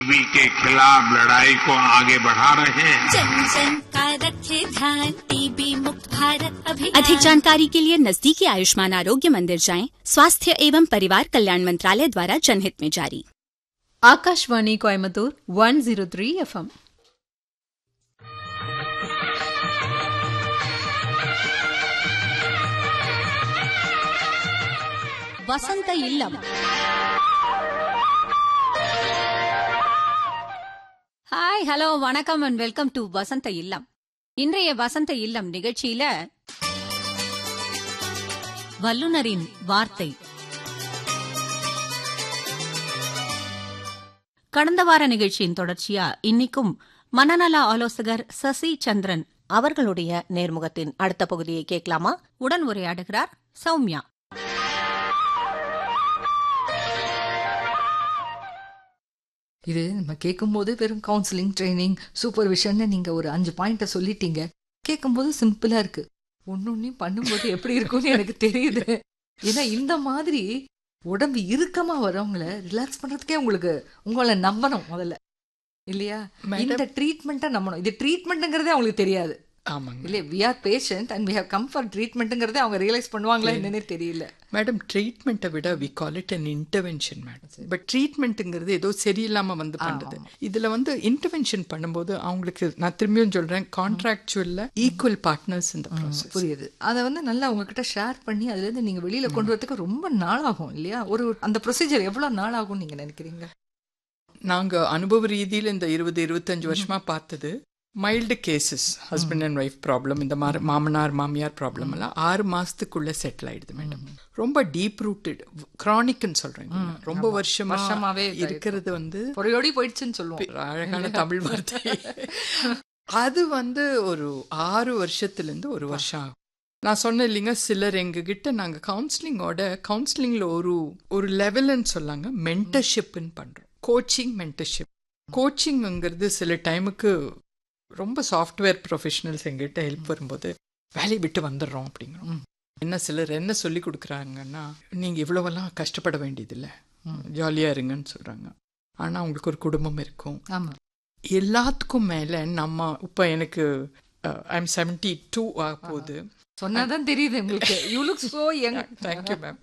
TB के खिलाफ लड़ाई को आगे बढ़ा रहे हैं जन जन का रखे ध्यान टीबी मुक्त भारत अभियान अधिक जानकारी के लिए नजदीकी आयुष्मान आरोग्य मंदिर जाएं स्वास्थ्य एवं परिवार कल्याण मंत्रालय द्वारा जनहित में जारी Akashvani Coimbatore one zero three FM Vasantha Illam hi hello வணக்கம் and welcome to Vasantha Illam இன்றைய வசந்த இல்லம் நிகழ்ச்சியில வல்லுனரின் வார்த்தை கடந்த வார நிகழ்ச்சியின் தொடர்ச்சியா இன்னைக்கும் மனநல ஆலோசகர் சசி சந்திரன் அவர்களுடைய நேர்முகத்தின் அடுத்த பகுதியை கேட்கலாமா உடன் உரையாடுகிறார் சௌமியா இது நம்ம கேட்கும்போது வெறும் கவுன்சிலிங் ட்ரைனிங் சூப்பர்விஷன்னு நீங்கள் ஒரு அஞ்சு பாயிண்ட்டை சொல்லிட்டீங்க கேட்கும்போது சிம்பிளாக இருக்கு ஒன்னொன்னையும் பண்ணும்போது எப்படி இருக்கும்னு எனக்கு தெரியுது ஏன்னா இந்த மாதிரி உடம்பு இறுக்கமா வரவங்கள ரிலாக்ஸ் பண்றதுக்கே உங்களுக்கு உங்களை நம்பணும் முதல்ல இல்லையா இந்த ட்ரீட்மெண்ட்டை நம்பணும் இது ட்ரீட்மெண்ட்டுங்கிறதே அவங்களுக்கு தெரியாது ஆமாங்க இல்லையா we are patient and we have come for ட்ரீட்மெண்ட்டுங்கிறதே அவங்க ரியலைஸ் பண்ணுவாங்களா என்னன்னே தெரியல மேடம் ட்ரீட்மெண்ட்டை விட we call it an intervention madam but ட்ரீட்மெண்ட்டுங்கிறது ஏதோ சரியில்லாம வந்து பண்றது இதுல வந்து இன்டர்வென்ஷன் பண்ணும்போது அவங்களுக்கு நான் திரும்பியும் சொல்றேன் கான்ட்ராக்சுவல்ல ஈக்குவல் பார்ட்னர்ஸ் இந்த ப்ராசஸ் புரியுது அதை வந்து நல்லா உங்ககிட்ட ஷேர் பண்ணி அதுல இருந்து நீங்க வெளியில கொண்டு வரதுக்கு ரொம்ப நாள் ஆகும் இல்லையா ஒரு அந்த ப்ரொசீஜர் எவ்வளவு நாள் ஆகும் நீங்க நினைக்கிறீங்க நாங்க அனுபவ ரீதியில் இந்த இருபது இருபத்தஞ்சு வருஷமா பார்த்தது mild cases husband and wife problem இந்த மாதிரி மாமனார் மாமியார் ப்ராப்ளம் எல்லாம் ஆறு மாசத்துக்குள்ள செட்டில் ஆயிடுது மேடம் ரொம்ப டீப் ரூட்டட் கிரானிக்னு சொல்றேங்க ரொம்ப வருஷமா வருஷமாவே இருக்கிறது வந்து பொறையோடி போயிடுச்சுன்னு சொல்லுவோம் அழகான தமிழ் வார்த்தை அது வந்து ஒரு ஆறு வருஷத்துல இருந்து ஒரு வருஷம் ஆகும் நான் சொன்னேன் இல்லைங்க சிலர் எங்ககிட்ட நாங்க கவுன்சிலிங்கோட கவுன்சிலிங்ல ஒரு ஒரு லெவல்னு சொல்லாங்க மென்டர்ஷிப்னு பண்றோம் கோச்சிங் மென்டர்ஷிப் கோச்சிங்ங்கிறது சில டைமுக்கு ரொம்ப சாஃப்ட்வேர் ப்ரொஃபஷனல்ஸ் எங்கிட்ட ஹெல்ப் வரும்போது வேலையை விட்டு வந்துடுறோம் அப்படிங்கிறோம் என்ன சிலர் என்ன சொல்லி கொடுக்குறாங்கன்னா நீங்க இவ்வளவெல்லாம் கஷ்டப்பட வேண்டியதில்லை ஜாலியா இருங்கன்னு சொல்றாங்க ஆனா உங்களுக்கு ஒரு குடும்பம் இருக்கும் ஆமா எல்லாத்துக்கும் மேல நம்ம இப்ப எனக்கு ஐம் செவன்டி டூ ஆக போகுது சொன்னாதான் தெரியுது உங்களுக்கு you look so young thank you ma'am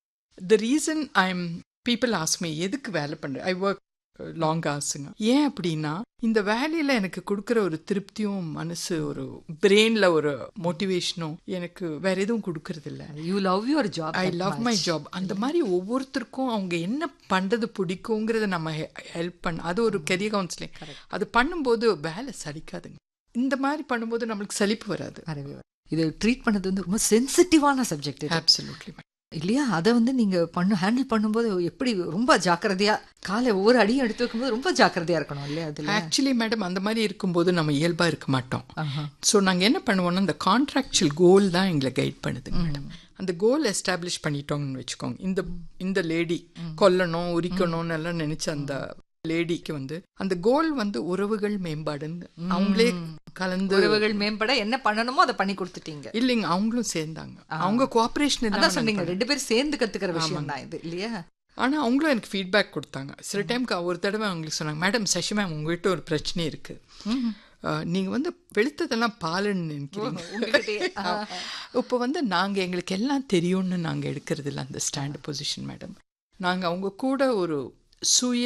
the reason I am people ask me எதுக்கு வேலை பண்றேன் ஐ ஒர்க் லாங் ஆசுங்க ஏன் அப்படின்னா இந்த வேலையில எனக்கு கொடுக்குற ஒரு திருப்தியும் மனசு ஒரு பிரெயின்ல ஒரு மோட்டிவேஷனும் எனக்கு வேற எதுவும் கொடுக்கறது இல்ல you love your job I love my job அந்த மாதிரி ஒவ்வொருத்தருக்கும் அவங்க என்ன பண்றது பிடிக்குங்கிறத நம்ம ஹெல்ப் பண்ண அது ஒரு கெரியர் கவுன்சிலிங் அது பண்ணும்போது வேலை சலிக்காதுங்க இந்த மாதிரி பண்ணும்போது நம்மளுக்கு சலிப்பு வராது இது ட்ரீட் பண்ணது வந்து ரொம்ப சென்சிட்டிவான சப்ஜெக்ட் அப்சல்யூட்லி இல்லையா அதை வந்து நீங்க பண்ணு ஹேண்டில் பண்ணும்போது எப்படி ரொம்ப ஜாக்கிரதையா காலை ஒவ்வொரு அடியும் எடுத்து வைக்கும்போது ரொம்ப ஜாக்கிரதையா இருக்கணும் இல்லையா அதுல ஆக்சுவலி மேடம் அந்த மாதிரி இருக்கும்போது நம்ம இயல்பா இருக்க மாட்டோம் ஸோ நாங்கள் என்ன பண்ணுவோம்னா இந்த கான்ட்ராக்சுவல் கோல் தான் எங்களை கைட் பண்ணுது மேடம் அந்த கோல் எஸ்டாப்ளிஷ் பண்ணிட்டோம்னு வச்சுக்கோங்க இந்த இந்த லேடி கொல்லணும் உரிக்கணும்னு எல்லாம் நினைச்ச அந்த லேடிக்கு வந்து அந்த கோல் வந்து உறவுகள் மேம்பாடுன்னு அவங்களே கலந்து உறவுகள் மேம்பட என்ன பண்ணணுமோ அதை பண்ணி கொடுத்துட்டீங்க இல்லைங்க அவங்களும் சேர்ந்தாங்க அவங்க கோஆபரேஷன் அதான் சொன்னீங்க ரெண்டு பேரும் சேர்ந்து கத்துக்கிற விஷயம் தான் இது இல்லையா ஆனா அவங்களும் எனக்கு ஃபீட்பேக் கொடுத்தாங்க சில டைம்க்கு ஒரு தடவை அவங்களுக்கு சொன்னாங்க மேடம் சசி மேம் உங்ககிட்ட ஒரு பிரச்சனை இருக்கு நீங்க வந்து வெளுத்ததெல்லாம் பாலுன்னு நினைக்கிறீங்க இப்போ வந்து நாங்க எங்களுக்கு எல்லாம் தெரியும்னு நாங்க எடுக்கிறது இல்லை அந்த ஸ்டாண்ட் பொசிஷன் மேடம் நாங்க அவங்க கூட ஒரு சுய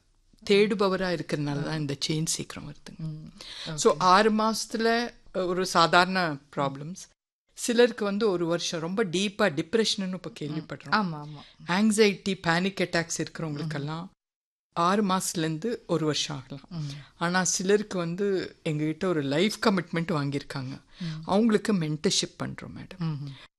தேடுபவரா இருக்கிறதுனால தான் இந்த சேஞ்ச் சீக்கிரம் வருதுங்க ஸோ ஆறு மாசத்துல ஒரு சாதாரண ப்ராப்ளம்ஸ் சிலருக்கு வந்து ஒரு வருஷம் ரொம்ப டீப்பா டிப்ரெஷன் இப்போ கேள்விப்படுறோம் ஆமா ஆமா ஆங்ஸைட்டி பேனிக் அட்டாக்ஸ் இருக்கிறவங்களுக்கெல்லாம் ஆறு மாசத்துலேருந்து ஒரு வருஷம் ஆகலாம் ஆனா சிலருக்கு வந்து எங்ககிட்ட ஒரு லைஃப் கமிட்மெண்ட் வாங்கியிருக்காங்க அவங்களுக்கு மென்டர்ஷிப் பண்றோம் மேடம்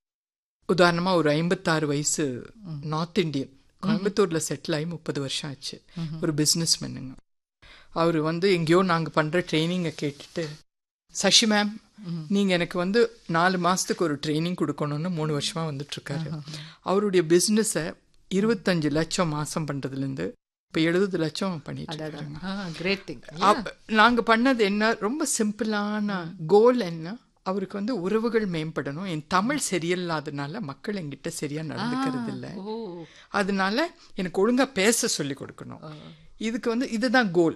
உதாரணமா ஒரு ஐம்பத்தாறு வயசு நார்த் இந்தியன் கோயம்புத்தூர்ல செட்டில் ஆகி முப்பது வருஷம் ஆச்சு ஒரு பிஸ்னஸ் மேனுங்க அவர் வந்து எங்கேயோ நாங்க பண்ற ட்ரைனிங்கை கேட்டுட்டு சசி மேம் நீங்க எனக்கு வந்து நாலு மாசத்துக்கு ஒரு ட்ரைனிங் கொடுக்கணும்னு மூணு வருஷமா வந்துட்டு இருக்காரு அவருடைய பிசினஸ இருபத்தஞ்சு லட்சம் மாசம் பண்றதுல இருந்து இப்ப எழுபது லட்சம் பண்ணிட்டு இருக்காங்க கிரேட் திங் நாங்க பண்ணது என்ன ரொம்ப சிம்பிளான கோல் என்ன அவருக்கு வந்து உறவுகள் மேம்படணும் என் தமிழ் சரியில்லாதனால மக்கள் என்கிட்ட சரியா நடந்துக்கிறது இல்லை அதனால எனக்கு ஒழுங்கா பேச சொல்லி கொடுக்கணும் இதுக்கு வந்து இதுதான் கோல்